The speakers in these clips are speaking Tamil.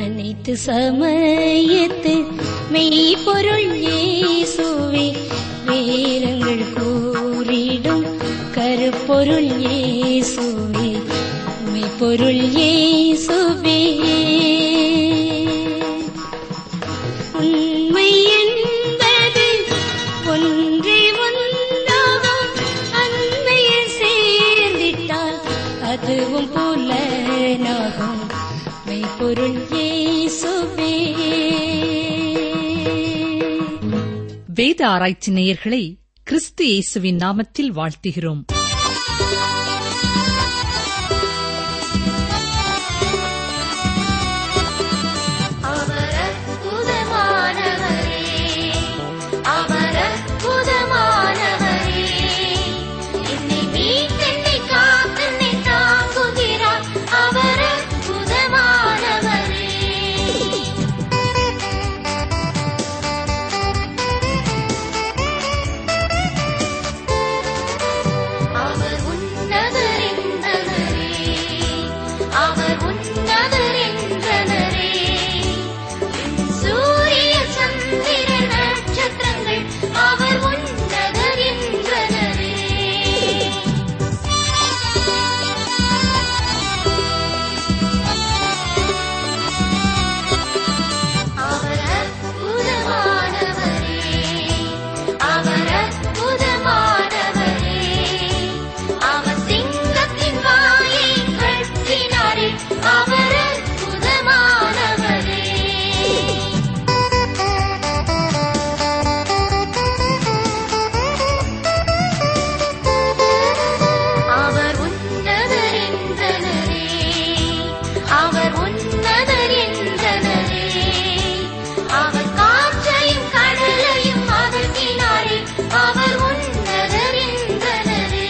அனைத்து சமயத்து மெய்ப்பொருள் இயேசுவே வேதங்கள் கூறிடும் கருப்பொருள் இயேசுவே மெய்ப்பொருள் இயேசுவே உண்மை என்பது ஒன்றே ஒன்றாகும் அன்மையில் சேர்ந்திட்டால் அதுவும் புலனாகும் மெய்ப்பொருள் இயேசுவே வேத ஆராய்ச்சி நேயர்களை கிறிஸ்து இயேசுவின் நாமத்தில் வாழ்த்துகிறோம் அவர் அற்புதமானவரே அவர் அற்புதமானவரே என்னை மீட்டென்னை காத்தென்னை தாங்குகிறார் அவர் அற்புதமானவரே அவர் உன்னதர் என்றனரே அவர் உன்னதர் என்றனரே சூரிய சந்திர நட்சத்திரங்கள் அவர் உன்னதர் என்றனரே அவர் அற்புதமானவரே அவர் அற்புதமானவரே அவர் சிங்கத்தின் வாயை கட்டினாரே அவர் அற்புதமானவரே அவர் உன்னதர் என்றனரே அவர் உன்னதர் என்றனரே அவர் காற்றையும் கடலையும் அதட்டினாரே அவர் உன்னதர் என்றனரே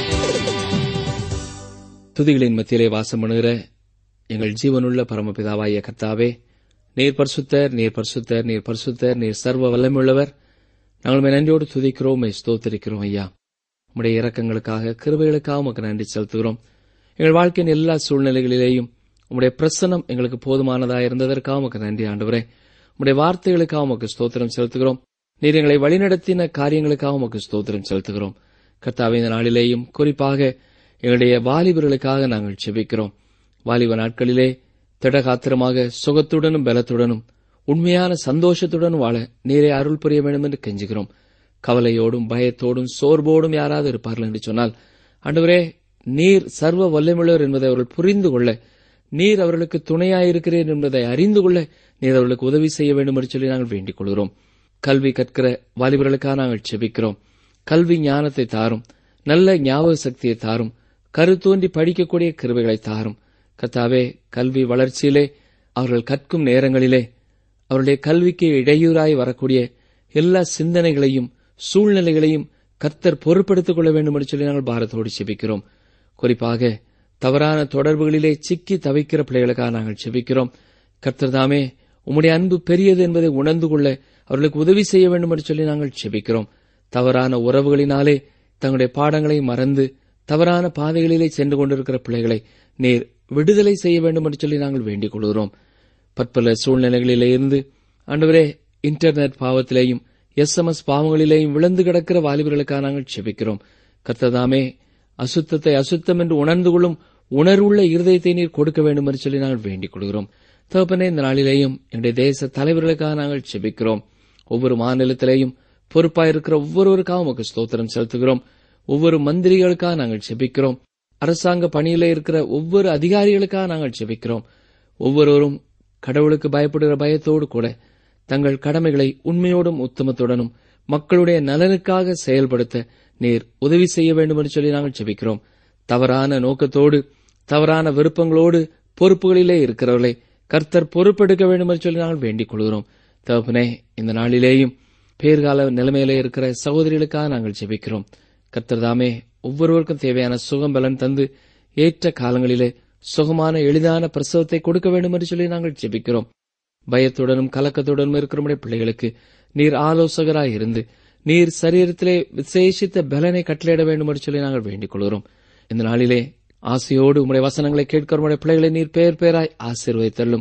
துதிகளின் மத்தியிலே வாசம் பண்ணுகிற எங்கள் ஜீவனுள்ள பரமபிதாவாகிய கர்த்தாவே நீர் பரிசுத்தர் நீர் பரிசுத்தர் நீர் பரிசுத்தர் நீர் சர்வ வல்லமையுள்ளவர் நாங்கள் உம்மை நன்றியோடு துதிக்கிறோம் உம்மை ஸ்தோத்திரிக்கிறோம் ஐயா உம்முடைய இரக்கங்களுக்காக கிருபைகளுக்காக உமக்கு நன்றி செலுத்துகிறோம் எங்கள் வாழ்க்கையின் எல்லா சூழ்நிலைகளிலேயும் உம்முடைய பிரசனம் எங்களுக்கு போதுமானதாக இருந்ததற்காக உமக்கு நன்றி ஆண்டவரே உம்முடைய வார்த்தைகளுக்காக உமக்கு ஸ்தோத்திரம் செலுத்துகிறோம் நீர் எங்களை வழிநடத்தின காரியங்களுக்காக உமக்கு ஸ்தோத்திரம் செலுத்துகிறோம் கர்த்தாவே இந்த நாளிலேயும் குறிப்பாக எங்களுடைய வாலிபர்களுக்காக நாங்கள் செபிக்கிறோம் வாலிப நாட்களிலே திடகாத்திரமாக சுகத்துடனும் பலத்துடனும் உண்மையான சந்தோஷத்துடன் வாழ நீரே அருள் புரிய வேண்டும் என்று கெஞ்சுகிறோம் கவலையோடும் பயத்தோடும் சோர்வோடும் யாராவது இருப்பார்கள் என்று சொன்னால் ஆண்டவரே நீர் சர்வ வல்லமுள்ளவர் என்பதை அவர்கள் புரிந்து கொள்ள நீர் அவர்களுக்கு துணையாயிருக்கிறேன் என்பதை அறிந்து கொள்ள நீர் அவர்களுக்கு உதவி செய்ய வேண்டும் என்று சொல்லி நாங்கள் வேண்டிக் கொள்கிறோம் கல்வி கற்கிற வாலிபர்களுக்காக நாங்கள் செபிக்கிறோம் கல்வி ஞானத்தை தாரும் நல்ல ஞாபக சக்தியை தாரும் கருத்தோன்றி படிக்கக்கூடிய கிருபைகளை தாரும் கர்த்தாவே கல்வி வளர்ச்சியிலே அவர்கள் கற்கும் நேரங்களிலே அவருடைய கல்விக்கு இடையூறாய் வரக்கூடிய எல்லா சிந்தனைகளையும் சூழ்நிலைகளையும் கர்த்தர் பொறுப்படுத்திக் கொள்ள வேண்டும் என்று சொல்லி நாங்கள் பாரத்தோடு செபிக்கிறோம் குறிப்பாக தவறான தொடர்புகளிலே சிக்கி தவிக்கிற பிள்ளைகளுக்காக நாங்கள் செபிக்கிறோம் கர்த்தர் தாமே உம்முடைய அன்பு பெரியது என்பதை உணர்ந்து கொள்ள அவர்களுக்கு உதவி செய்ய வேண்டும் என்று சொல்லி நாங்கள் செபிக்கிறோம் தவறான உறவுகளினாலே தங்களுடைய பாடங்களை மறந்து தவறான பாதைகளிலே சென்று கொண்டிருக்கிற பிள்ளைகளை நீர் விடுதலை செய்ய வேண்டும் என்று சொல்லி நாங்கள் வேண்டிக் கொள்கிறோம் பற்பல சூழ்நிலைகளிலே இருந்து ஆண்டவரே இன்டர்நெட் பாவத்திலேயும் எஸ்எம்எஸ் பாவங்களிலேயும் விழுந்து கிடக்கிற வாலிபர்களுக்காக நாங்கள் செபிக்கிறோம் கர்த்ததாமே அசுத்தத்தை அசுத்தம் என்று உணர்ந்து கொள்ளும் உணர்வுள்ள இருதயத்தை நீர் கொடுக்க வேண்டும் என்று சொல்லி நாங்கள் வேண்டிக் கொள்கிறோம் தகப்பனே இந்த நாளிலேயும் எங்களுடைய தேச தலைவர்களுக்காக நாங்கள் செபிக்கிறோம் ஒவ்வொரு மாநிலத்திலேயும் பொறுப்பாயிருக்கிற ஒவ்வொருவருக்காக உமக்கு ஸ்தோத்திரம் செலுத்துகிறோம் ஒவ்வொரு மந்திரிகளுக்காக நாங்கள் செபிக்கிறோம் அரசாங்க பணியில இருக்கிற ஒவ்வொரு அதிகாரிகளுக்காக நாங்கள் செபிக்கிறோம் ஒவ்வொருவரும் கடவுளுக்கு பயப்படுகிற பயத்தோடு கூட தங்கள் கடமைகளை உண்மையோடும் உத்தமத்துடனும் மக்களுடைய நலனுக்காக செயல்படுத்த நீர் உதவி செய்ய வேண்டும் என்று சொல்லி நாங்கள் செபிக்கிறோம் தவறான நோக்கத்தோடு தவறான விருப்பங்களோடு பொறுப்புகளிலே இருக்கிறவர்களை கர்த்தர் பொறுப்பெடுக்க வேண்டும் என்று சொல்லி நாங்கள் வேண்டிக் கொள்கிறோம் தகப்பனே இந்த நாளிலேயும் பேர்கால நிலைமையிலே இருக்கிற சகோதரிகளுக்காக நாங்கள் ஜெபிக்கிறோம் கர்த்தர் தாமே ஒவ்வொருவருக்கும் தேவையான சுகம் பலன் தந்து ஏற்ற காலங்களிலே சுகமான எளிதான பிரசவத்தை கொடுக்க வேண்டும் என்று சொல்லி நாங்கள் ஜெபிக்கிறோம் பயத்துடனும் கலக்கத்துடனும் இருக்கிற நம்முடைய பிள்ளைகளுக்கு நீர் ஆலோசகராய் இருந்து நீர் சரீரத்திலே விசேஷித்த பலனை கட்டளையிட வேண்டும் என்று சொல்லி நாங்கள் வேண்டிக் கொள்கிறோம் இந்த நாளிலே ஆசையோடு உம்முடைய வசனங்களை கேட்கிற உம்முடைய பிள்ளைகளை நீர் பேர் பேராய் ஆசீர்வதித்தள்ளும்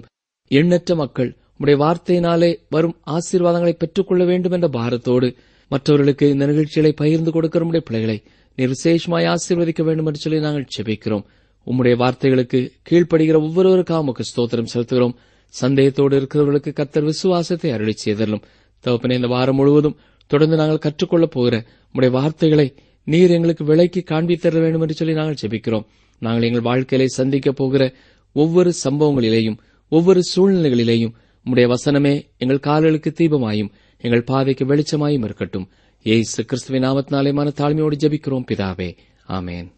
எண்ணற்ற மக்கள் உம்முடைய வார்த்தையினாலே வரும் ஆசீர்வாதங்களை பெற்றுக்கொள்ள வேண்டும் என்ற பாரத்தோடு மற்றவர்களுக்கு இந்த நிகழ்ச்சிகளை பகிர்ந்து கொடுக்கிற உம்முடைய பிள்ளைகளை நீர் விசேஷமாய் ஆசீர்வதிக்க வேண்டும் என்று சொல்லி நாங்கள் செபிக்கிறோம் உம்முடைய வார்த்தைகளுக்கு கீழ்ப்படுகிற ஒவ்வொருவருக்காக உமக்கு ஸ்தோத்திரம் செலுத்துகிறோம் சந்தேகத்தோடு இருக்கிறவர்களுக்கு கத்தர் விசுவாசத்தை அருளி செய்தரலும் தகப்பனே இந்த வாரம் முழுவதும் தொடர்ந்து நாங்கள் கற்றுக்கொள்ளப் போகிற உம்முடைய வார்த்தைகளை நீர் எங்களுக்கு விலைக்கு காண்பித்தர வேண்டும் என்று சொல்லி நாங்கள் ஜெபிக்கிறோம் நாங்கள் எங்கள் வாழ்க்கையிலே சந்திக்கப் போகிற ஒவ்வொரு சம்பவங்களிலேயும் ஒவ்வொரு சூழ்நிலைகளிலேயும் உம்முடைய வசனமே எங்கள் கால்களுக்கு தீபமாயும் எங்கள் பாதைக்கு வெளிச்சமாயும் இருக்கட்டும் ஏசு கிறிஸ்துவின் நாமத்தினாலே மன தாழ்மையோடு ஜெபிக்கிறோம் பிதாவே ஆமேன்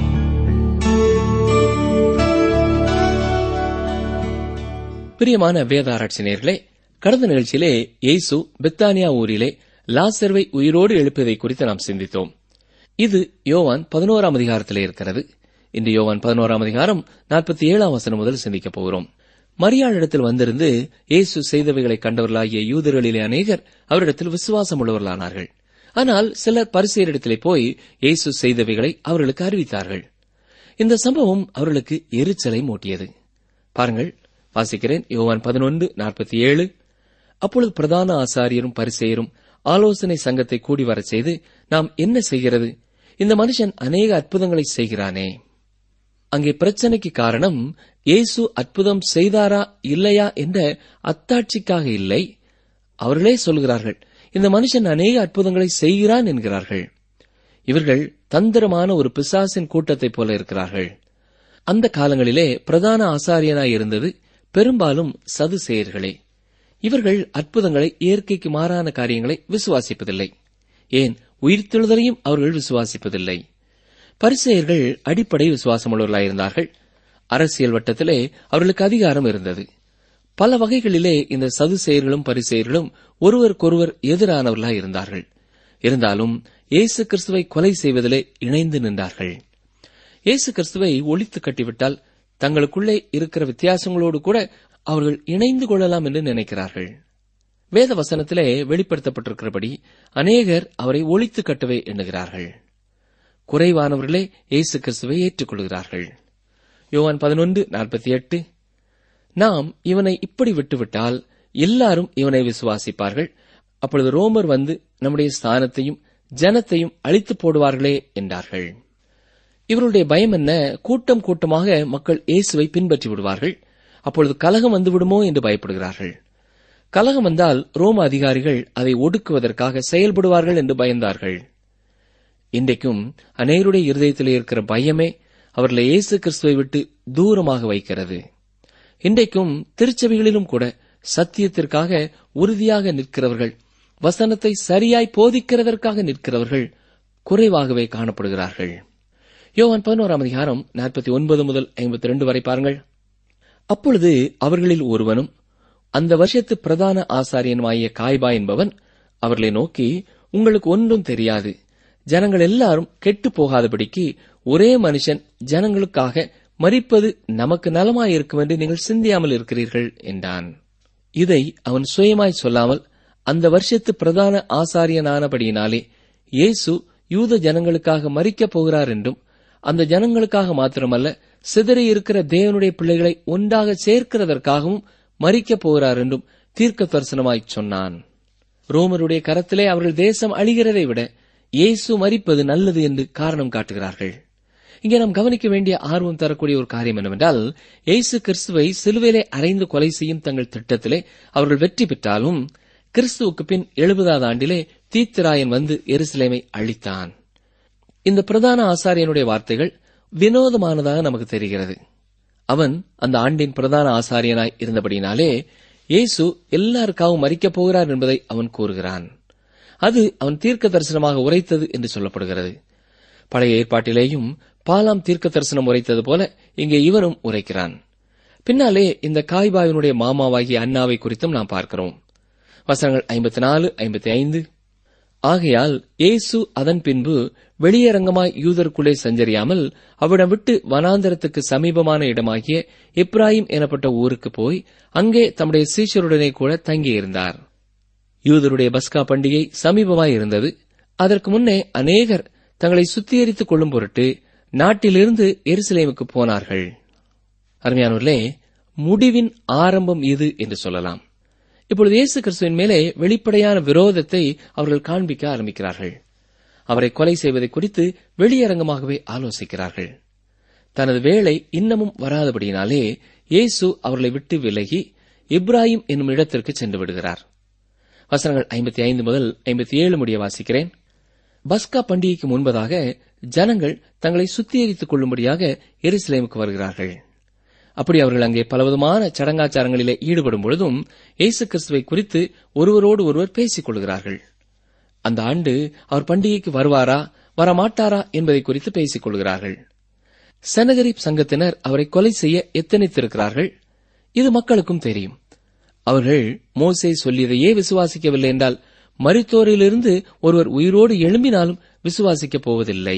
பிரியமான வேத ஆராய்ச்சியர்களே கடந்த நிகழ்ச்சியிலே இயேசு பெத்தானியா ஊரிலே லாசர்வை உயிரோடு எழுப்பியதை குறித்து நாம் சிந்தித்தோம் இது யோவான் பதினோராம் அதிகாரத்திலே இருக்கிறது இன்று யோவான் பதினோராம் அதிகாரம் நாற்பத்தி ஏழாம் வசனம் முதல் சிந்திக்கப் போகிறோம் மரியாளிடத்தில் வந்திருந்து இயேசு செய்தவைகளை கண்டவர்களாகிய யூதர்களிலே அநேகர் அவரிடத்தில் விசுவாசம் உள்ளவர்களானார்கள் ஆனால் சிலர் பரிசெயரிடத்திலே போய் இயேசு செய்தவைகளை அவர்களுக்கு அறிவித்தார்கள் இந்த சம்பவம் அவர்களுக்கு எரிச்சலை மூட்டியது பாருங்கள் வாசிக்கிறேன் யோவான் பதினொன்று நாற்பத்தி ஏழு அப்பொழுது பிரதான ஆசாரியரும் பரிசெயரும் ஆலோசனை சங்கத்தை கூடி வரச் செய்து நாம் என்ன செய்கிறது இந்த மனுஷன் அநேக அற்புதங்களை செய்கிறானே அங்கே பிரச்சனைக்கு காரணம் இயேசு அற்புதம் செய்தாரா இல்லையா என்ற அத்தாட்சிக்காக இல்லை அவர்களே சொல்கிறார்கள் இந்த மனுஷன் அநேக அற்புதங்களை செய்கிறான் என்கிறார்கள் இவர்கள் தந்திரமான ஒரு பிசாசின் கூட்டத்தைப் போல இருக்கிறார்கள் அந்த காலங்களிலே பிரதான ஆசாரியனாய் இருந்தது பெரும்பாலும் சதுசேயர்களே இவர்கள் அற்புதங்களை இயற்கைக்கு மாறான காரியங்களை விசுவாசிப்பதில்லை ஏன் உயிர்த்தெழுதலையும் அவர்கள் விசுவாசிப்பதில்லை பரிசெயர்கள் அடிப்படை விசுவாசமுள்ளவர்களாயிருந்தார்கள் அரசியல் வட்டத்திலே அவர்களுக்கு அதிகாரம் இருந்தது பல வகைகளிலே இந்த சதுசெயர்களும் பரிசெயர்களும் ஒருவருக்கொருவர் எதிரானவர்களாய் இருந்தார்கள் இருந்தாலும் இயேசு கிறிஸ்துவை கொலை செய்வதிலே இணைந்து நின்றார்கள் இயேசு கிறிஸ்துவை ஒழித்து கட்டிவிட்டால் தங்களுக்குள்ளே இருக்கிற வித்தியாசங்களோடு கூட அவர்கள் இணைந்து கொள்ளலாம் என்று நினைக்கிறார்கள் வேத வசனத்திலே வெளிப்படுத்தப்பட்டிருக்கிறபடி அநேகர் அவரை ஒழித்து கட்டவே எண்ணுகிறார்கள் குறைவானவர்களே இயேசு கிறிஸ்துவை ஏற்றுக்கொள்கிறார்கள் யோவான் பதினொன்று நாற்பத்தி எட்டு நாம் இவனை இப்படி விட்டுவிட்டால் எல்லாரும் இவனை விசுவாசிப்பார்கள் அப்பொழுது ரோமர் வந்து நம்முடைய ஸ்தானத்தையும் ஜனத்தையும் அழித்து போடுவார்களே என்றார்கள் இவருடைய பயம் என்ன கூட்டம் கூட்டமாக மக்கள் இயேசுவை பின்பற்றி விடுவார்கள் அப்பொழுது கலகம் வந்து விடுமோ என்று பயப்படுகிறார்கள் கலகம் வந்தால் ரோம அதிகாரிகள் அதை ஒடுக்குவதற்காக செயல்படுவார்கள் என்று பயந்தார்கள் இன்றைக்கும் அநேருடைய இருதயத்தில் இருக்கிற பயமே அவர்களை இயேசு கிறிஸ்துவை விட்டு தூரமாக வைக்கிறது இன்றைக்கும் திருச்சபைகளிலும் கூட சத்தியத்திற்காக உறுதியாக நிற்கிறவர்கள் வசனத்தை சரியாய் போதிக்கிறதற்காக நிற்கிறவர்கள் குறைவாகவே காணப்படுகிறார்கள் யோவான் பதினோராம் அதிகாரம் நாற்பத்தி ஒன்பது முதல் ஐம்பத்தி ரெண்டு வரை பாருங்கள் அப்பொழுது அவர்களில் ஒருவனும் அந்த வருஷத்து பிரதான ஆசாரியனுமாகிய காய்பா என்பவன் அவர்களை நோக்கி உங்களுக்கு ஒன்றும் தெரியாது ஜனங்கள் எல்லாரும் கெட்டு போகாதபடிக்கு ஒரே மனுஷன் ஜனங்களுக்காக மறிப்பது நமக்கு நலமாயிருக்கும் என்று நீங்கள் சிந்தியாமல் இருக்கிறீர்கள் என்றான் இதை அவன் சுயமாய் சொல்லாமல் அந்த வருஷத்து பிரதான ஆசாரியனானபடியினாலே இயேசு யூத ஜனங்களுக்காக மறிக்கப் போகிறார் என்றும் அந்த ஜனங்களுக்காக மாத்திரமல்ல சிதறி இருக்கிற தேவனுடைய பிள்ளைகளை ஒன்றாக சேர்க்கிறதற்காகவும் மறிக்கப் போகிறார் என்றும் தீர்க்க தரிசனமாய் சொன்னான் ரோமருடைய கரத்திலே அவர்கள் தேசம் அழிகிறதை விட இயேசு மறிப்பது நல்லது என்று காரணம் காட்டுகிறார்கள் இங்கே நாம் கவனிக்க வேண்டிய ஆர்வம் தரக்கூடிய ஒரு காரியம் என்னவென்றால் இயேசு கிறிஸ்துவை சிலுவையிலே அறைந்து கொலை செய்யும் தங்கள் திட்டத்திலே அவர்கள் வெற்றி பெற்றாலும் கிறிஸ்துவுக்கு பின் எழுபதாவது ஆண்டிலே தீத்திராயன் வந்து எருசலேமை அழித்தான் இந்த பிரதான ஆசாரியனுடைய வார்த்தைகள் வினோதமானதாக நமக்கு தெரிகிறது அவன் அந்த ஆண்டின் பிரதான ஆசாரியனாய் இருந்தபடினாலே இயேசு எல்லாருக்காகவும் மறிக்கப் போகிறார் என்பதை அவன் கூறுகிறான் அது அவன் தீர்க்க தரிசனமாக உரைத்தது என்று சொல்லப்படுகிறது பழைய ஏற்பாட்டிலேயும் பாலாம் தீர்க்க தரிசனம் உரைத்தது போல இங்கே இவனும் உரைக்கிறான் பின்னாலே இந்த காய்பாவினுடைய மாமாவாகிய அண்ணாவை குறித்தும் நாம் பார்க்கிறோம் வசனங்கள் ஐம்பத்தி நாலு ஐம்பத்தி ஐந்து ஆகையால் இயேசு அதன் பின்பு வெளியரங்கமாய் யூதருக்குள்ளே சஞ்சரியாமல் அவிடம் விட்டு வனாந்தரத்துக்கு சமீபமான இடமாகிய இப்ராஹிம் எனப்பட்ட ஊருக்கு போய் அங்கே தம்முடைய சீஷருடனே கூட தங்கியிருந்தார் யூதருடைய பஸ்கா பண்டிகை சமீபமாய் இருந்தது அதற்கு முன்னே அநேகர் தங்களை சுத்திகரித்துக் கொள்ளும் பொருட்டு நாட்டிலிருந்து எருசலேமுக்கு போனார்கள் அருமையானவர்களே முடிவின் ஆரம்பம் இது என்று சொல்லலாம் இப்பொழுது இயேசு கிறிஸ்துவின் மேலே வெளிப்படையான விரோதத்தை அவர்கள் காண்பிக்க ஆரம்பிக்கிறார்கள் அவரை கொலை செய்வதை குறித்து வெளியரங்கமாகவே ஆலோசிக்கிறார்கள் தனது வேலை இன்னமும் வராதபடியினாலே இயேசு அவர்களை விட்டு விலகி இப்ராஹிம் என்னும் இடத்திற்கு சென்று விடுகிறார் வசனங்கள் ஐம்பத்தி ஐந்து முதல் ஐம்பத்தி ஏழு முடிய வாசிக்கிறேன் பஸ்கா பண்டிகைக்கு முன்பதாக ஜனங்கள் தங்களை சுத்திகரித்துக் கொள்ளும்படியாக எருசலேமுக்கு வருகிறார்கள் அப்படி அவர்கள் அங்கே பலவிதமான சடங்காச்சாரங்களிலே ஈடுபடும் பொழுதும் இயேசு கிறிஸ்துவை குறித்து ஒருவரோடு ஒருவர் பேசிக் கொள்கிறார்கள் அந்த ஆண்டு அவர் பண்டிகைக்கு வருவாரா வரமாட்டாரா என்பதை குறித்து பேசிக் கொள்கிறார்கள் செனகரிப் சங்கத்தினர் அவரை கொலை செய்ய எத்தனித்திருக்கிறார்கள் இது மக்களுக்கும் தெரியும் அவர்கள் மோசே சொல்லியதையே விசுவாசிக்கவில்லை என்றால் மரித்தோரிலிருந்து ஒருவர் உயிரோடு எழும்பினாலும் விசுவாசிக்கப் போவதில்லை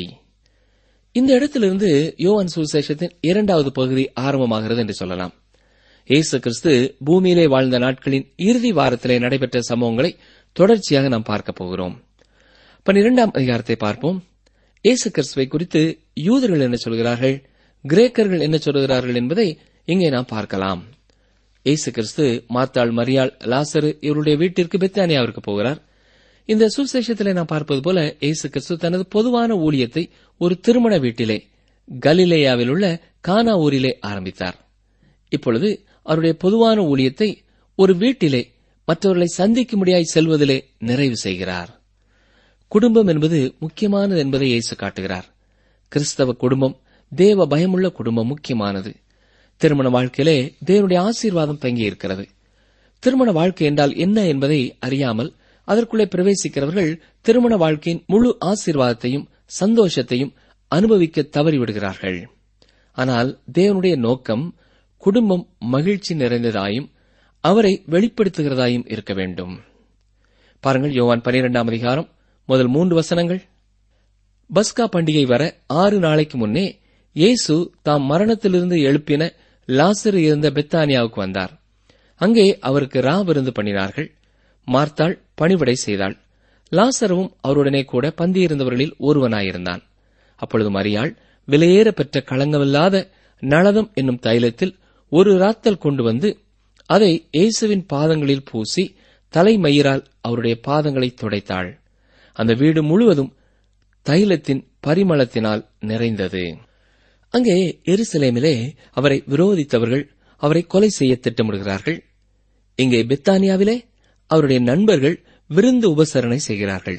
இந்த இடத்திலிருந்து யோவான் சுவிசேஷத்தின் இரண்டாவது பகுதி ஆரம்பமாகிறது என்று சொல்லலாம் இயேசு கிறிஸ்து பூமியிலே வாழ்ந்த நாட்களின் இறுதி வாரத்திலே நடைபெற்ற சம்பவங்களை தொடர்ச்சியாக நாம் பார்க்கப் போகிறோம் பன்னிரெண்டாம் அதிகாரத்தை பார்ப்போம் இயேசு கிறிஸ்துவை குறித்து யூதர்கள் என்ன சொல்கிறார்கள் கிரேக்கர்கள் என்ன சொல்கிறார்கள் என்பதை இங்கே நாம் பார்க்கலாம் இயேசு கிறிஸ்து மாத்தாள் மரியாள் லாசரு இவருடைய வீட்டிற்கு பெத்தானியாவிற்கு போகிறார் இந்த சுசேஷத்திலே நாம் பார்ப்பது போல இயேசு கிறிஸ்து தனது பொதுவான ஊழியத்தை ஒரு திருமண வீட்டிலே கலிலேயாவில் உள்ள கானா ஊரிலே ஆரம்பித்தார் இப்பொழுது அவருடைய பொதுவான ஊழியத்தை ஒரு வீட்டிலே மற்றவர்களை சந்திக்கும்படியாய் செல்வதிலே நிறைவு செய்கிறார் குடும்பம் என்பது முக்கியமானது என்பதை இயேசு காட்டுகிறார் கிறிஸ்தவ குடும்பம் தேவ பயமுள்ள குடும்பம் முக்கியமானது திருமண வாழ்க்கையிலே தேவனுடைய ஆசீர்வாதம் தங்கி இருக்கிறது திருமண வாழ்க்கை என்றால் என்ன என்பதை அறியாமல் அதற்குள்ளே பிரவேசிக்கிறவர்கள் திருமண வாழ்க்கையின் முழு ஆசீர்வாதத்தையும் சந்தோஷத்தையும் அனுபவிக்க தவறிவிடுகிறார்கள் ஆனால் தேவனுடைய நோக்கம் குடும்பம் மகிழ்ச்சி நிறைந்ததாயும் அவரை வெளிப்படுத்துகிறதாயும் இருக்க வேண்டும் பாருங்கள் யோவான் பனிரெண்டாம் அதிகாரம் முதல் மூன்று வசனங்கள் பஸ்கா பண்டிகை வர ஆறு நாளைக்கு முன்னே இயேசு தாம் மரணத்திலிருந்து எழுப்பின லாசரு இருந்த பெத்தானியாவுக்கு வந்தார் அங்கே அவருக்கு ரா விருந்து பண்ணினார்கள் மார்த்தாள் பணிவிடை செய்தாள் லாசருவும் அவருடனே கூட பந்தியிருந்தவர்களில் ஒருவனாயிருந்தான் அப்பொழுது மரியாள் விலையேற பெற்ற களங்கமில்லாத நளதம் என்னும் தைலத்தில் ஒரு ராத்தல் கொண்டு வந்து அதை இயேசுவின் பாதங்களில் பூசி தலைமயிரால் அவருடைய பாதங்களை துடைத்தாள் அந்த வீடு முழுவதும் தைலத்தின் பரிமளத்தினால் நிறைந்தது அங்கே எருசலேமிலே அவரை விரோதித்தவர்கள் அவரை கொலை செய்ய திட்டமிடுகிறார்கள் இங்கே பெத்தானியாவிலே அவருடைய நண்பர்கள் விருந்து உபசரணை செய்கிறார்கள்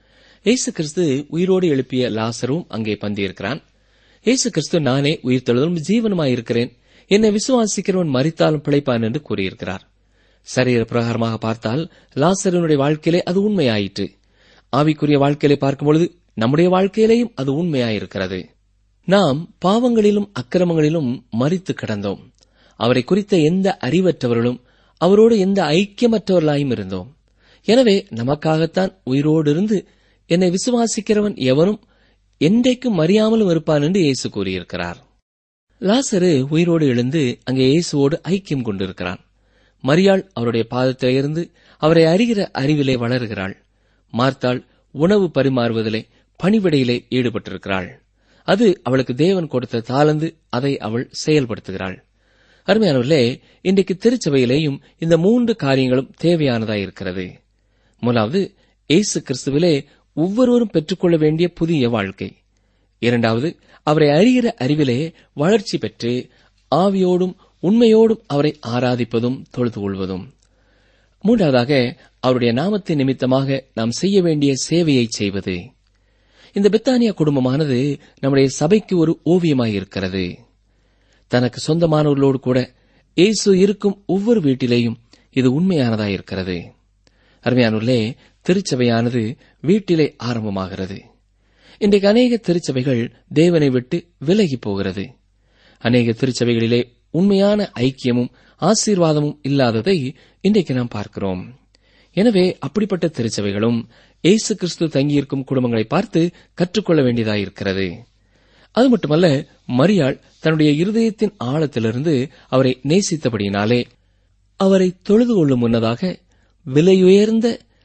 இயேசு கிறிஸ்து உயிரோடு எழுப்பிய லாசரும் அங்கே பந்தியிருக்கிறான் இயேசு கிறிஸ்து நானே உயிர்த்தெழுதலும் ஜீவனுமாயிருக்கிறேன் என்னை விசுவாசிக்கிறவன் மறித்தாலும் பிழைப்பான் என்று கூறியிருக்கிறார் சரீர பிரகாரமாக பார்த்தால் லாசரனுடைய வாழ்க்கையிலே அது உண்மையாயிற்று ஆவிக்குரிய வாழ்க்கையிலே பார்க்கும்பொழுது நம்முடைய வாழ்க்கையிலேயும் அது உண்மையாயிருக்கிறது நாம் பாவங்களிலும் அக்கிரமங்களிலும் மறித்து கிடந்தோம் அவரை குறித்த எந்த அறிவற்றவர்களும் அவரோடு எந்த ஐக்கியமற்றவர்களாயும் இருந்தோம் எனவே நமக்காகத்தான் உயிரோடு இருந்து என்னை விசுவாசிக்கிறவன் எவனும் என்றைக்கும் மறியாமலும் இருப்பான் என்று இயேசு கூறியிருக்கிறார் லாசரு உயிரோடு எழுந்து அங்கே இயேசுவோடு ஐக்கியம் கொண்டிருக்கிறான் மரியாள் அவருடைய பாதத்திலே இருந்து அவரை அறிகிற அறிவிலே வளருகிறாள் மார்த்தாள் உணவு பரிமாறுவதிலே பணிவிடையிலே ஈடுபட்டிருக்கிறாள் அது அவளுக்கு தேவன் கொடுத்த தாளந்து அதை அவள் செயல்படுத்துகிறாள் அருமையானவர்களே இன்றைக்கு திருச்சபையிலேயும் இந்த மூன்று காரியங்களும் தேவையானதாயிருக்கிறது முதலாவது இயேசு கிறிஸ்துவிலே ஒவ்வொருவரும் பெற்றுக்கொள்ள வேண்டிய புதிய வாழ்க்கை இரண்டாவது அவரை அறிகிற அறிவிலே வளர்ச்சி பெற்று ஆவியோடும் உண்மையோடும் அவரை ஆராதிப்பதும் தொழுது கொள்வதும் மூன்றாவதாக அவருடைய நாமத்தின் நிமித்தமாக நாம் செய்ய வேண்டிய சேவையை செய்வது இந்த பெத்தானியா குடும்பமானது நம்முடைய சபைக்கு ஒரு ஓவியமாயிருக்கிறது தனக்கு சொந்தமானவர்களோடு கூட இயேசு இருக்கும் ஒவ்வொரு வீட்டிலேயும் இது உண்மையானதாயிருக்கிறது அருமையானூர்களே திருச்சபையானது வீட்டிலே ஆரம்பமாகிறது இன்றைக்கு அநேக திருச்சபைகள் தேவனை விட்டு விலகி போகிறது அநேக திருச்சபைகளிலே உண்மையான ஐக்கியமும் ஆசீர்வாதமும் இல்லாததை இன்றைக்கு நாம் பார்க்கிறோம் எனவே அப்படிப்பட்ட திருச்சபைகளும் இயேசு கிறிஸ்து தங்கியிருக்கும் குடும்பங்களை பார்த்து கற்றுக்கொள்ள வேண்டியதாயிருக்கிறது அது மட்டுமல்ல மரியாள் தன்னுடைய இருதயத்தின் ஆழத்திலிருந்து அவரை நேசித்தபடியினாலே அவரை தொழுது கொள்ளும் முன்னதாக விலையுயர்ந்த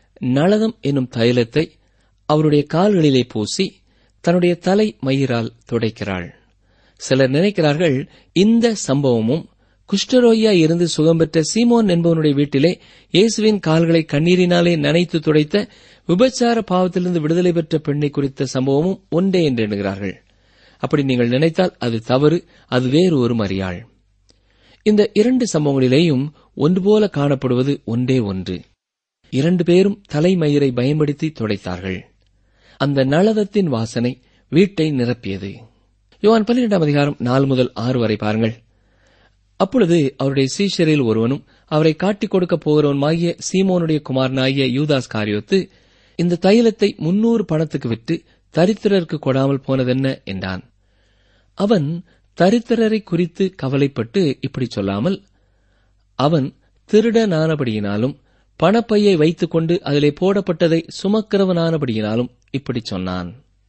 நளதம் என்னும் தைலத்தை அவருடைய கால்களிலே பூசி தன்னுடைய தலை மயிரால் துடைக்கிறாள் சிலர் நினைக்கிறார்கள் இந்த சம்பவமும் குஷ்டரோகியாய் இருந்து சுகம் பெற்ற சீமோன் என்பவனுடைய வீட்டிலே இயேசுவின் கால்களை கண்ணீரினாலே நனைத்து துடைத்த விபச்சார பாவத்திலிருந்து விடுதலை பெற்ற பெண்ணை குறித்த சம்பவமும் ஒன்றே என்று எண்ணுகிறார்கள் அப்படி நீங்கள் நினைத்தால் அது தவறு அது வேறு ஒரு மரியாள் இந்த இரண்டு சம்பவங்களிலேயும் ஒன்று போல காணப்படுவது ஒன்றே ஒன்று இரண்டு பேரும் தலைமயிரை பயன்படுத்தி துடைத்தார்கள் அந்த நளதத்தின் வாசனை வீட்டை நிரப்பியது யோவான் பன்னிரெண்டாம் அதிகாரம் நாலு முதல் ஆறு வரை பாருங்கள் அப்பொழுது அவருடைய சீஷரில் ஒருவனும் அவரை காட்டிக் கொடுக்கப் போகிறவனுமாகிய சீமோனுடைய குமாரனாகிய யூதாஸ் காரியோத்து இந்த தைலத்தை முன்னூறு பணத்துக்கு விற்று தரித்திரருக்கு கொடாமல் போனதென்ன என்றான் அவன் தரித்திரரை குறித்து கவலைப்பட்டு இப்படி சொல்லாமல் அவன் திருடனானபடியினாலும் பணப்பையை வைத்துக்கொண்டு அதிலே போடப்பட்டதை சுமக்கிறவனானபடியினாலும் இப்படி சொன்னான்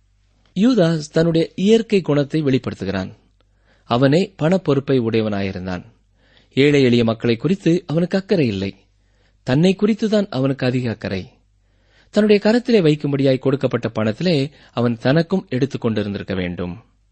யூதாஸ் தன்னுடைய இயற்கை குணத்தை வெளிப்படுத்துகிறான் அவனே பணப்பொறுப்பை உடையவனாயிருந்தான் ஏழை எளிய மக்களை குறித்து அவனுக்கு அக்கறை இல்லை தன்னை குறித்துதான் அவனுக்கு அதிக அக்கறை தன்னுடைய கரத்திலே வைக்கும்படியாய் கொடுக்கப்பட்ட பணத்திலே அவன் தனக்கும் எடுத்துக் கொண்டிருந்திருக்க வேண்டும்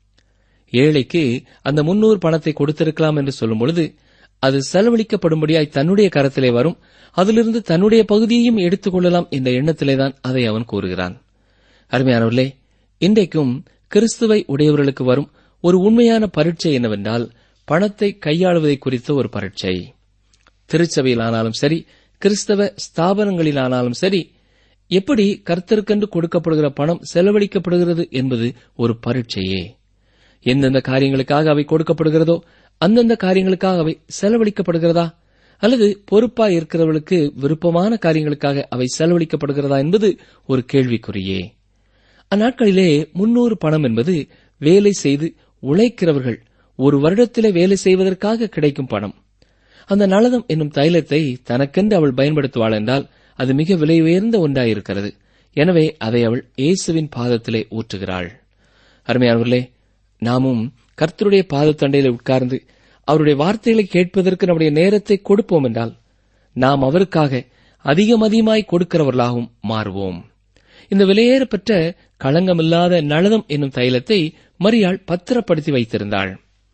ஏழைக்கு அந்த முன்னூறு பணத்தை கொடுத்திருக்கலாம் என்று சொல்லும் பொழுது அது செலவழிக்கப்படும்படியாய் தன்னுடைய கரத்திலே வரும் அதிலிருந்து தன்னுடைய பகுதியையும் எடுத்துக் கொள்ளலாம் என்ற எண்ணத்திலேதான் அதை அவன் கூறுகிறான் அருமையானவர்களே இன்றைக்கும் கிறிஸ்துவை உடையவர்களுக்கு வரும் ஒரு உண்மையான பரீட்சை என்னவென்றால் பணத்தை கையாளுவதை குறித்த ஒரு பரீட்சை திருச்சபையிலானாலும் சரி கிறிஸ்தவ ஸ்தாபனங்களிலானாலும் சரி எப்படி கர்த்தருக்கென்று கொடுக்கப்படுகிற பணம் செலவழிக்கப்படுகிறது என்பது ஒரு பரீட்சையே எந்தெந்த காரியங்களுக்காக அவை கொடுக்கப்படுகிறதோ அந்தந்த காரியங்களுக்காக அவை செலவழிக்கப்படுகிறதா அல்லது பொறுப்பா இருக்கிறவர்களுக்கு விருப்பமான காரியங்களுக்காக அவை செலவழிக்கப்படுகிறதா என்பது ஒரு கேள்விக்குறியே அந்நாட்களிலே முன்னூறு பணம் என்பது வேலை செய்து உழைக்கிறவர்கள் ஒரு வருடத்திலே வேலை செய்வதற்காக கிடைக்கும் பணம் அந்த நலதம் என்னும் தைலத்தை தனக்கென்று அவள் பயன்படுத்துவாள் என்றால் அது மிக விலை உயர்ந்த ஒன்றாயிருக்கிறது எனவே அதை அவள் இயேசுவின் பாதத்திலே ஊற்றுகிறாள் அருமையானவர்களே நாமும் கர்த்தருடைய பாதத்தண்டையில உட்கார்ந்து அவருடைய வார்த்தைகளை கேட்பதற்கு நம்முடைய நேரத்தை கொடுப்போம் என்றால் நாம் அவருக்காக அதிகம் அதிகமாய் கொடுக்கிறவர்களாகவும் மாறுவோம் இந்த விலையேறப்பெற்ற களங்கமில்லாத நளதம் என்னும் தைலத்தை மரியாள் பத்திரப்படுத்தி வைத்திருந்தாள்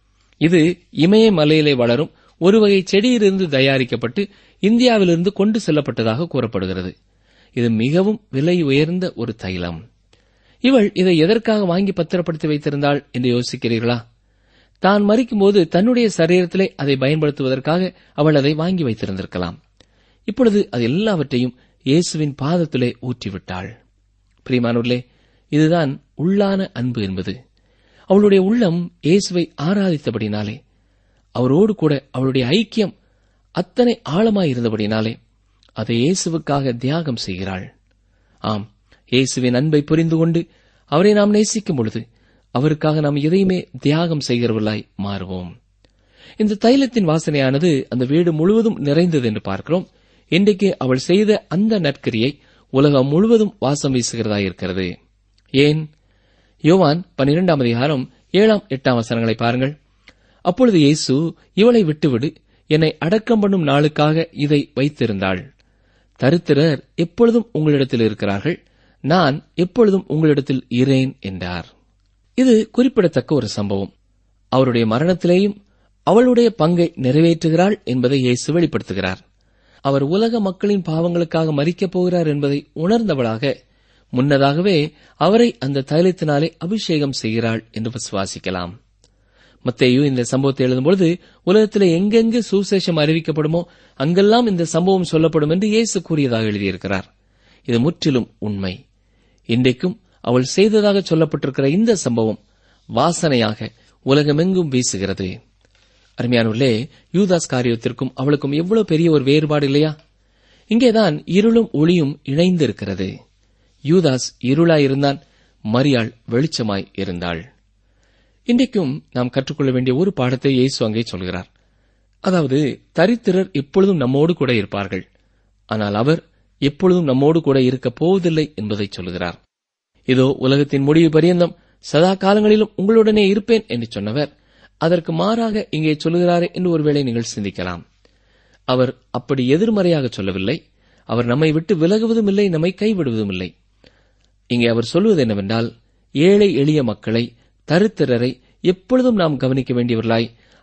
இது இமய மலையிலே வளரும் ஒரு வகை செடியிலிருந்து தயாரிக்கப்பட்டு இந்தியாவிலிருந்து கொண்டு செல்லப்பட்டதாக கூறப்படுகிறது இது மிகவும் விலை உயர்ந்த ஒரு தைலம் இவள் இதை எதற்காக வாங்கி பத்திரப்படுத்தி வைத்திருந்தாள் என்று யோசிக்கிறீர்களா தான் மறிக்கும்போது தன்னுடைய சரீரத்திலே அதை பயன்படுத்துவதற்காக அவள் அதை வாங்கி வைத்திருந்திருக்கலாம் இப்பொழுது அது எல்லாவற்றையும் இயேசுவின் பாதத்திலே ஊற்றிவிட்டாள் பிரியமானவர்களே இதுதான் உள்ளான அன்பு என்பது அவளுடைய உள்ளம் இயேசுவை ஆராதித்தபடினாலே அவரோடு கூட அவளுடைய ஐக்கியம் அத்தனை ஆழமாயிருந்தபடினாலே அதை இயேசுவுக்காக தியாகம் செய்கிறாள் ஆம் இயேசுவின் அன்பை புரிந்து கொண்டு அவரை நாம் நேசிக்கும் பொழுது அவருக்காக நாம் எதையுமே தியாகம் செய்கிறவர்களாய் மாறுவோம் இந்த தைலத்தின் வாசனையானது அந்த வீடு முழுவதும் நிறைந்தது என்று பார்க்கிறோம் இன்றைக்கு அவள் செய்த அந்த நற்கரியை உலகம் முழுவதும் வாசம் வீசுகிறதாயிருக்கிறது ஏன் யோவான் பன்னிரெண்டாம் அதிகாரம் ஏழாம் எட்டாம் வசனங்களை பாருங்கள் அப்பொழுது இயேசு இவளை விட்டுவிடு என்னை அடக்கம் பண்ணும் நாளுக்காக இதை வைத்திருந்தாள் தரித்திரர் எப்பொழுதும் உங்களிடத்தில் இருக்கிறார்கள் நான் எப்பொழுதும் உங்களிடத்தில் இரேன் என்றார் இது குறிப்பிடத்தக்க ஒரு சம்பவம் அவருடைய மரணத்திலேயும் அவளுடைய பங்கை நிறைவேற்றுகிறாள் என்பதை இயேசு வெளிப்படுத்துகிறார் அவர் உலக மக்களின் பாவங்களுக்காக மறிக்கப் போகிறார் என்பதை உணர்ந்தவளாக முன்னதாகவே அவரை அந்த தைலத்தினாலே அபிஷேகம் செய்கிறாள் என்று விசுவாசிக்கலாம் மத்தேயு இந்த சம்பவத்தை எழுதும்பொழுது உலகத்திலே எங்கெங்கு சுசேஷம் அறிவிக்கப்படுமோ அங்கெல்லாம் இந்த சம்பவம் சொல்லப்படும் என்று இயேசு கூறியதாக எழுதியிருக்கிறார் இது முற்றிலும் உண்மை இன்றைக்கும் அவள் செய்ததாக சொல்லப்பட்டிருக்கிற இந்த சம்பவம் வாசனையாக உலகமெங்கும் வீசுகிறது அருமையானுள்ளே யூதாஸ் காரியத்திற்கும் அவளுக்கும் எவ்வளவு பெரிய ஒரு வேறுபாடு இல்லையா இங்கேதான் இருளும் ஒளியும் இணைந்து இருக்கிறது யூதாஸ் இருளாயிருந்தான் மரியாள் வெளிச்சமாய் இருந்தாள் இன்றைக்கும் நாம் கற்றுக்கொள்ள வேண்டிய ஒரு பாடத்தை இயேசு அங்கே சொல்கிறார் அதாவது தரித்திரர் எப்பொழுதும் நம்மோடு கூட இருப்பார்கள் ஆனால் அவர் எப்பொழுதும் நம்மோடு கூட இருக்கப் போவதில்லை என்பதை சொல்கிறார் இதோ உலகத்தின் முடிவு பரியந்தம் சதா காலங்களிலும் உங்களுடனே இருப்பேன் என்று சொன்னவர் அதற்கு மாறாக இங்கே சொல்லுகிறாரே என்று ஒருவேளை நீங்கள் சிந்திக்கலாம் அவர் அப்படி எதிர்மறையாக சொல்லவில்லை அவர் நம்மை விட்டு விலகுவதும் இல்லை நம்மை கைவிடுவதும் இல்லை இங்கே அவர் சொல்வது என்னவென்றால் ஏழை எளிய மக்களை தருத்திரரை எப்பொழுதும் நாம் கவனிக்க வேண்டியவர்களாய்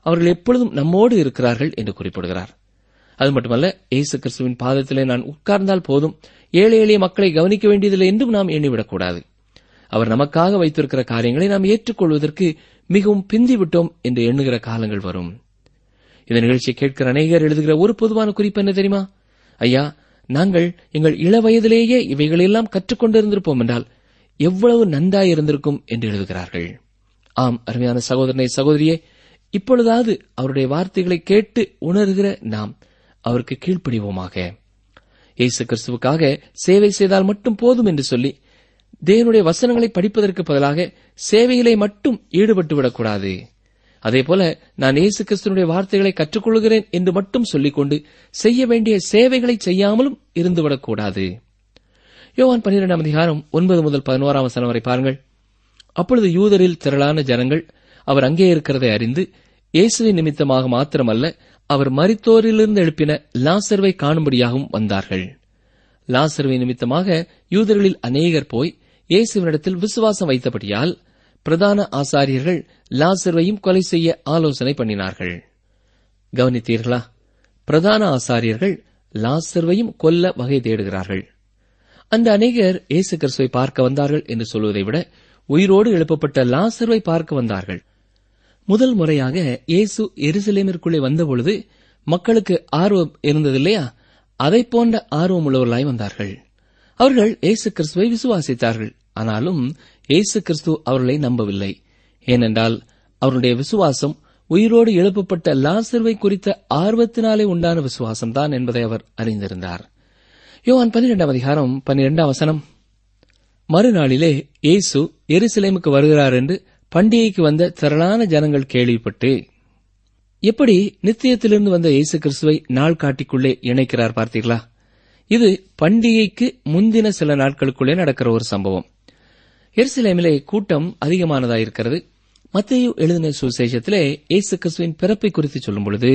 அவர்கள் எப்பொழுதும் நம்மோடு இருக்கிறார்கள் என்று குறிப்பிடுகிறார் அது மட்டுமல்ல இயேசு கிறிஸ்துவின் பாதத்திலே நான் உட்கார்ந்தால் போதும் ஏழை எளிய மக்களை கவனிக்க வேண்டியதில்லை என்றும் நாம் எண்ணிவிடக்கூடாது அவர் நமக்காக வைத்திருக்கிற காரியங்களை நாம் ஏற்றுக்கொள்வதற்கு மிகவும் பிந்திவிட்டோம் என்று எண்ணுகிற காலங்கள் வரும் இந்த நிகழ்ச்சியை கேட்கிற அநேகர் எழுதுகிற ஒரு பொதுவான குறிப்பு என்ன தெரியுமா ஐயா நாங்கள் எங்கள் இள வயதிலேயே இவைகளெல்லாம் கற்றுக்கொண்டிருந்திருப்போம் என்றால் எவ்வளவு நன்றாயிருந்திருக்கும் என்று எழுதுகிறார்கள் ஆம் அருமையான சகோதரனை சகோதரியே இப்பொழுதாவது அவருடைய வார்த்தைகளை கேட்டு உணர்கிற நாம் அவருக்கு கீழ்ப்படிவோமாக இயேசு கிறிஸ்துவுக்காக சேவை செய்தால் மட்டும் போதும் என்று சொல்லி தேவனுடைய வசனங்களை படிப்பதற்கு பதிலாக சேவையிலே மட்டும் ஈடுபட்டு விடக்கூடாது அதேபோல நான் இயேசு கிறிஸ்துவனுடைய வார்த்தைகளை கற்றுக்கொள்கிறேன் என்று மட்டும் சொல்லிக்கொண்டு செய்ய வேண்டிய சேவைகளை செய்யாமலும் இருந்துவிடக்கூடாது யோவான் பன்னிரெண்டாம் அதிகாரம் ஒன்பது முதல் பதினோராம் வசனம் வரை பாருங்கள் அப்பொழுது யூதரில் திரளான ஜனங்கள் அவர் அங்கே இருக்கிறதை அறிந்து இயேசுவின் நிமித்தமாக மாத்திரமல்ல அவர் மரித்தோரிலிருந்து எழுப்பின லாசர்வை காணும்படியாகவும் வந்தார்கள் லாசர்வை நிமித்தமாக யூதர்களில் அநேகர் போய் இயேசுவினிடத்தில் விசுவாசம் வைத்தபடியால் பிரதான ஆசாரியர்கள் லாசர்வையும் கொலை செய்ய ஆலோசனை பண்ணினார்கள் கவனித்தீர்களா பிரதான ஆசாரியர்கள் லாசர்வையும் கொல்ல வகை தேடுகிறார்கள் அந்த அநேகர் இயேசு கிறிஸ்துவை பார்க்க வந்தார்கள் என்று சொல்வதை விட உயிரோடு எழுப்பப்பட்ட லாசர்வை பார்க்க வந்தார்கள் முதல் முறையாக இயேசு எருசலேமிற்குள்ளே வந்தபொழுது மக்களுக்கு ஆர்வம் இருந்ததில்லையா அதை போன்ற ஆர்வம் உள்ளவர்களாய் வந்தார்கள் அவர்கள் இயேசு கிறிஸ்துவை விசுவாசித்தார்கள் ஆனாலும் இயேசு கிறிஸ்து அவர்களை நம்பவில்லை ஏனென்றால் அவருடைய விசுவாசம் உயிரோடு எழுப்பப்பட்ட லாசர்வை குறித்த ஆர்வத்தினாலே உண்டான விசுவாசம்தான் என்பதை அவர் அறிந்திருந்தார் யோவான் பன்னிரெண்டாம் அதிகாரம் பன்னிரெண்டாம் வசனம் மறுநாளிலே இயேசு எருசலேமுக்கு வருகிறார் என்று பண்டிகைக்கு வந்த திரளான ஜனங்கள் கேள்விப்பட்டு எப்படி நித்தியத்திலிருந்து வந்த இயேசு கிறிஸ்துவை நாள் காட்டிக்குள்ளே இணைக்கிறார் பார்த்தீர்களா இது பண்டிகைக்கு முந்தின சில நாட்களுக்குள்ளே நடக்கிற ஒரு சம்பவம் எருசலேமிலே கூட்டம் அதிகமானதாயிருக்கிறது மத்திய எழுதின சுசேஷத்திலே இயேசு கிறிஸ்துவின் பிறப்பை குறித்து சொல்லும் பொழுது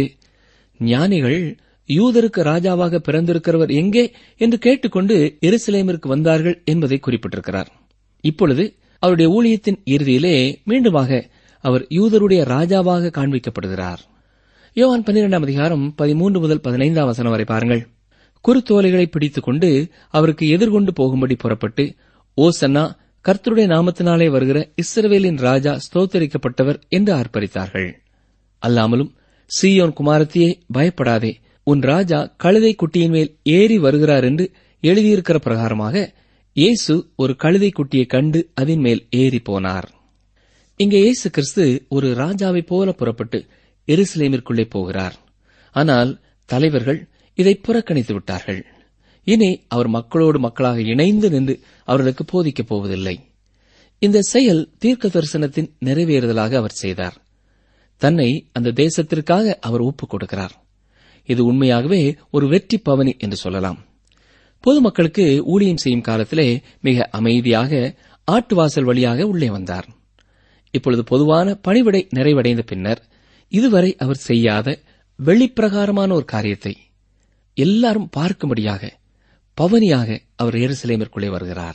ஞானிகள் யூதருக்கு ராஜாவாக பிறந்திருக்கிறவர் எங்கே என்று கேட்டுக்கொண்டு எருசலேமிற்கு வந்தார்கள் என்பதை குறிப்பிட்டிருக்கிறார் இப்பொழுது அவருடைய ஊழியத்தின் இறுதியிலே மீண்டுமாக அவர் யூதருடைய ராஜாவாக காண்பிக்கப்படுகிறார் யோவான் பன்னிரெண்டாம் அதிகாரம் பதிமூன்று முதல் பதினைந்தாம் வசனம் வரை பாருங்கள் குருத்தோலைகளை பிடித்துக் கொண்டு அவருக்கு எதிர்கொண்டு போகும்படி புறப்பட்டு ஓசன்னா கர்த்தருடைய நாமத்தினாலே வருகிற இஸ்ரவேலின் ராஜா ஸ்தோத்தரிக்கப்பட்டவர் என்று ஆர்ப்பரித்தார்கள் அல்லாமலும் சீயோன் குமாரத்தியே பயப்படாதே உன் ராஜா கழுதை குட்டியின் மேல் ஏறி வருகிறார் என்று எழுதியிருக்கிற பிரகாரமாக இயேசு ஒரு கழுதை குட்டியை கண்டு அதன் மேல் ஏறி போனார் இங்கே இயேசு கிறிஸ்து ஒரு ராஜாவைப் போல புறப்பட்டு எருசலேமிற்குள்ளே போகிறார் ஆனால் தலைவர்கள் இதை புறக்கணித்து விட்டார்கள் இனி அவர் மக்களோடு மக்களாக இணைந்து நின்று அவர்களுக்கு போதிக்கப் போவதில்லை இந்த செயல் தீர்க்க தரிசனத்தின் நிறைவேறுதலாக அவர் செய்தார் தன்னை அந்த தேசத்திற்காக அவர் ஒப்புக் கொடுக்கிறார் இது உண்மையாகவே ஒரு வெற்றி பவனி என்று சொல்லலாம் பொதுமக்களுக்கு ஊழியம் செய்யும் காலத்திலே மிக அமைதியாக ஆட்டுவாசல் வழியாக உள்ளே வந்தார் இப்பொழுது பொதுவான பணிவிடை நிறைவடைந்த பின்னர் இதுவரை அவர் செய்யாத வெளிப்பிரகாரமான ஒரு காரியத்தை எல்லாரும் பார்க்கும்படியாக பவனியாக அவர் எருசலேமிற்குள்ளே வருகிறார்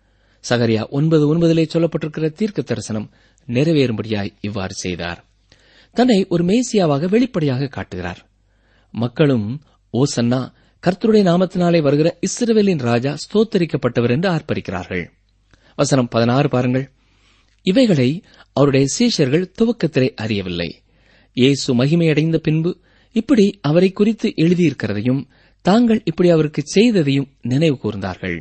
சகரியா ஒன்பது ஒன்பதிலே சொல்லப்பட்டிருக்கிற தீர்க்க தரிசனம் நிறைவேறும்படியாய் இவ்வாறு செய்தார் தன்னை ஒரு மேசியாவாக வெளிப்படையாக காட்டுகிறார் மக்களும் ஓசன்னா கர்த்தருடைய நாமத்தினாலே வருகிற இஸ்ரவேலின் ராஜா ஸ்தோத்தரிக்கப்பட்டவர் என்று ஆர்ப்பரிக்கிறார்கள் வசனம் பதினாறு பாருங்கள் இவைகளை அவருடைய சீஷர்கள் துவக்கத்திலே அறியவில்லை இயேசு மகிமையடைந்த பின்பு இப்படி அவரை குறித்து எழுதியிருக்கிறதையும் தாங்கள் இப்படி அவருக்கு செய்ததையும் நினைவு கூர்ந்தார்கள்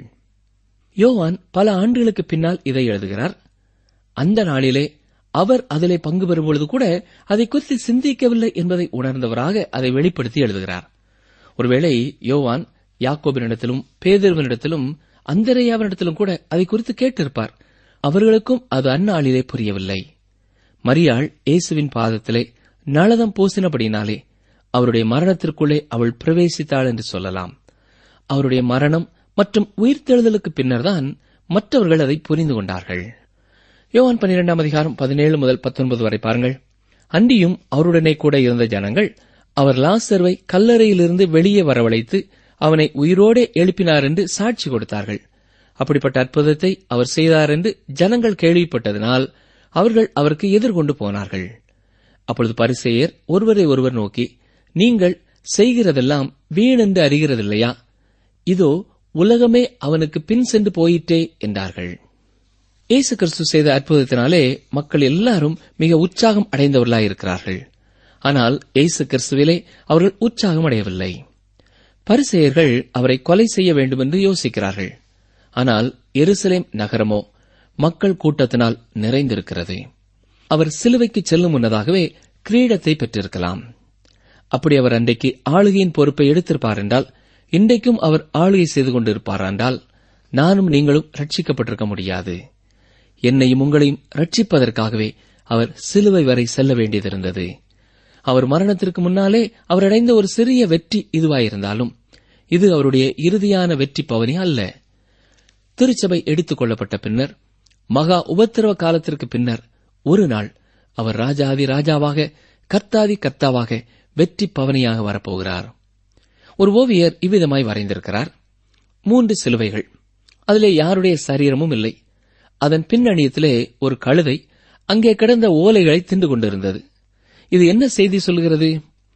யோவான் பல ஆண்டுகளுக்கு பின்னால் இதை எழுதுகிறார் அந்த நாளிலே அவர் அதிலே பங்கு பெறும்பொழுது கூட அதை குறித்து சிந்திக்கவில்லை என்பதை உணர்ந்தவராக அதை வெளிப்படுத்தி எழுதுகிறார் ஒருவேளை யோவான் யாக்கோபினிடத்திலும் பேதர்வனிடத்திலும் அந்தரையாவினிடத்திலும் கூட அதை குறித்து கேட்டிருப்பார் அவர்களுக்கும் அது அந்நாளிலே புரியவில்லை மரியாள் இயேசுவின் பாதத்திலே நளதம் பூசினபடினாலே அவருடைய மரணத்திற்குள்ளே அவள் பிரவேசித்தாள் என்று சொல்லலாம் அவருடைய மரணம் மற்றும் உயிர்த்தெழுதலுக்கு பின்னர்தான் மற்றவர்கள் அதை புரிந்து கொண்டார்கள் யோவான் பன்னிரெண்டாம் அதிகாரம் பதினேழு முதல் பத்தொன்பது வரை பாருங்கள் அன்றியும் அவருடனே கூட இருந்த ஜனங்கள் அவர் லாசர்வை கல்லறையிலிருந்து வெளியே வரவழைத்து அவனை உயிரோடே எழுப்பினார் என்று சாட்சி கொடுத்தார்கள் அப்படிப்பட்ட அற்புதத்தை அவர் செய்தார் என்று ஜனங்கள் கேள்விப்பட்டதனால் அவர்கள் அவருக்கு எதிர்கொண்டு போனார்கள் அப்பொழுது பரிசேயர் ஒருவரை ஒருவர் நோக்கி நீங்கள் செய்கிறதெல்லாம் வீணென்று அறிகிறதில்லையா இதோ உலகமே அவனுக்கு பின் சென்று போயிற்றே என்றார்கள் இயேசு கிறிஸ்து செய்த அற்புதத்தினாலே மக்கள் எல்லாரும் மிக உற்சாகம் அடைந்தவர்களாயிருக்கிறார்கள் ஆனால் இயேசு கிறிஸ்துவிலே அவர்கள் உற்சாகம் அடையவில்லை பரிசெயர்கள் அவரை கொலை செய்ய வேண்டும் என்று யோசிக்கிறார்கள் ஆனால் எருசலேம் நகரமோ மக்கள் கூட்டத்தினால் நிறைந்திருக்கிறது அவர் சிலுவைக்கு செல்லும் முன்னதாகவே கிரீடத்தை பெற்றிருக்கலாம் அப்படி அவர் அன்றைக்கு ஆளுகையின் பொறுப்பை எடுத்திருப்பார் என்றால் இன்றைக்கும் அவர் ஆளுகை செய்து கொண்டிருப்பார் என்றால் நானும் நீங்களும் ரட்சிக்கப்பட்டிருக்க முடியாது என்னையும் உங்களையும் ரட்சிப்பதற்காகவே அவர் சிலுவை வரை செல்ல வேண்டியதிருந்தது அவர் மரணத்திற்கு முன்னாலே அவர் அடைந்த ஒரு சிறிய வெற்றி இதுவாயிருந்தாலும் இது அவருடைய இறுதியான வெற்றி பவனி அல்ல திருச்சபை எடுத்துக் கொள்ளப்பட்ட பின்னர் மகா உபத்திரவ காலத்திற்கு பின்னர் ஒரு நாள் அவர் ராஜாதி ராஜாவாக கர்த்தாதி கர்த்தாவாக வெற்றி பவனியாக வரப்போகிறார் ஒரு ஓவியர் இவ்விதமாய் வரைந்திருக்கிறார் மூன்று சிலுவைகள் அதிலே யாருடைய சரீரமும் இல்லை அதன் பின்னணியத்திலே ஒரு கழுதை அங்கே கிடந்த ஓலைகளை தின்று கொண்டிருந்தது இது என்ன செய்தி சொல்கிறது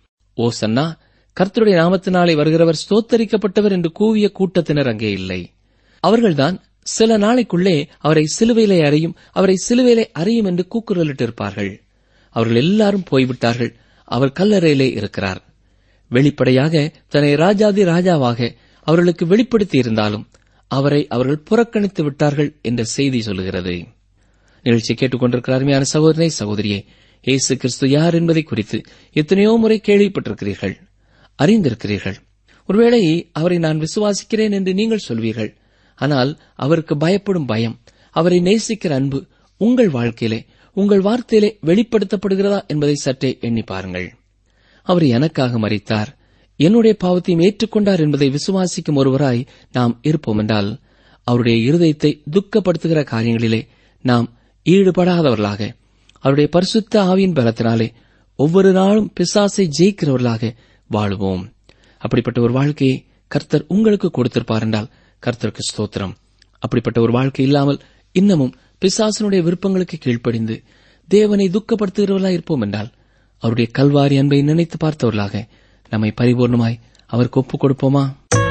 ஓ சன்னா கர்த்தருடைய நாமத்தினாலே வருகிறவர் ஸ்தோத்தரிக்கப்பட்டவர் என்று கூவிய கூட்டத்தினர் அங்கே இல்லை அவர்கள்தான் சில நாளைக்குள்ளே அவரை சிலுவையிலே அறையும் அவரை சிலுவையிலே அறையும் என்று கூக்குரலிட்டிருப்பார்கள் அவர்கள் எல்லாரும் போய்விட்டார்கள் அவர் கல்லறையிலே இருக்கிறார் வெளிப்படையாக தன்னை ராஜாதி ராஜாவாக அவர்களுக்கு வெளிப்படுத்தி இருந்தாலும் அவரை அவர்கள் புறக்கணித்து விட்டார்கள் என்ற செய்தி சொல்லுகிறது நிகழ்ச்சி கேட்டுக்கொண்டிருக்கிற அருமையான சகோதரனை சகோதரியே இயேசு கிறிஸ்து யார் என்பதை குறித்து எத்தனையோ முறை கேள்விப்பட்டிருக்கிறீர்கள் அறிந்திருக்கிறீர்கள் ஒருவேளை அவரை நான் விசுவாசிக்கிறேன் என்று நீங்கள் சொல்வீர்கள் ஆனால் அவருக்கு பயப்படும் பயம் அவரை நேசிக்கிற அன்பு உங்கள் வாழ்க்கையிலே உங்கள் வார்த்தையிலே வெளிப்படுத்தப்படுகிறதா என்பதை சற்றே எண்ணி பாருங்கள் அவர் எனக்காக மறித்தார் என்னுடைய பாவத்தையும் ஏற்றுக்கொண்டார் என்பதை விசுவாசிக்கும் ஒருவராய் நாம் இருப்போம் என்றால் அவருடைய இருதயத்தை துக்கப்படுத்துகிற காரியங்களிலே நாம் ஈடுபடாதவர்களாக அவருடைய பரிசுத்த ஆவியின் பலத்தினாலே ஒவ்வொரு நாளும் பிசாசை ஜெயிக்கிறவர்களாக வாழுவோம் அப்படிப்பட்ட ஒரு வாழ்க்கையை கர்த்தர் உங்களுக்கு கொடுத்திருப்பார் என்றால் கர்த்தருக்கு ஸ்தோத்திரம் அப்படிப்பட்ட ஒரு வாழ்க்கை இல்லாமல் இன்னமும் பிசாசனுடைய விருப்பங்களுக்கு கீழ்ப்படிந்து தேவனை துக்கப்படுத்துகிறவர்களாக இருப்போம் என்றால் அவருடைய கல்வாரி அன்பை நினைத்து பார்த்தவர்களாக நம்மை பரிபூர்ணமாய் அவருக்கு ஒப்புக் கொடுப்போமா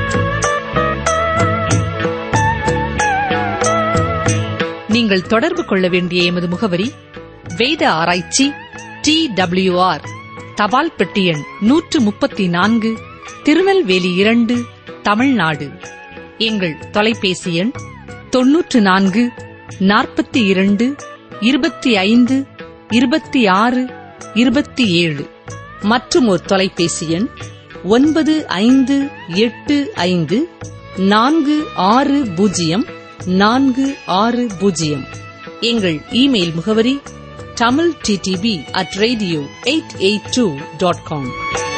நீங்கள் தொடர்பு கொள்ள வேண்டிய எமது முகவரி வேத ஆராய்ச்சி டி ஆர் தபால் பெட்டி எண் நூற்று முப்பத்தி நான்கு திருநெல்வேலி இரண்டு தமிழ்நாடு எங்கள் தொலைபேசி எண் தொன்னூற்று நான்கு நாற்பத்தி இரண்டு இருபத்தி ஐந்து இருபத்தி ஆறு இருபத்தி ஏழு மற்றும் ஒரு தொலைபேசி எண் ஒன்பது ஐந்து எட்டு ஐந்து நான்கு ஆறு பூஜ்ஜியம் நான்கு ஆறு பூஜ்ஜியம் எங்கள் இமெயில் முகவரி Tamil DTP at radio eight eight two dot com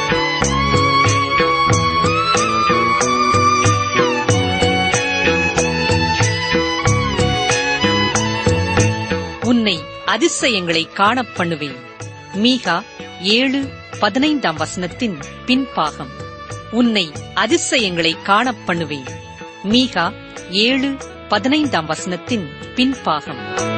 உன்னை அதிசயங்களை காணப் பண்ணுவேன் மீகா ஏழு பதினைந்தாம் வசனத்தின் பின்பாகம் உன்னை அதிசயங்களை காணப் பண்ணுவேன் மீகா ஏழு பதினைந்தாம் வசனத்தின் பின்பாகம்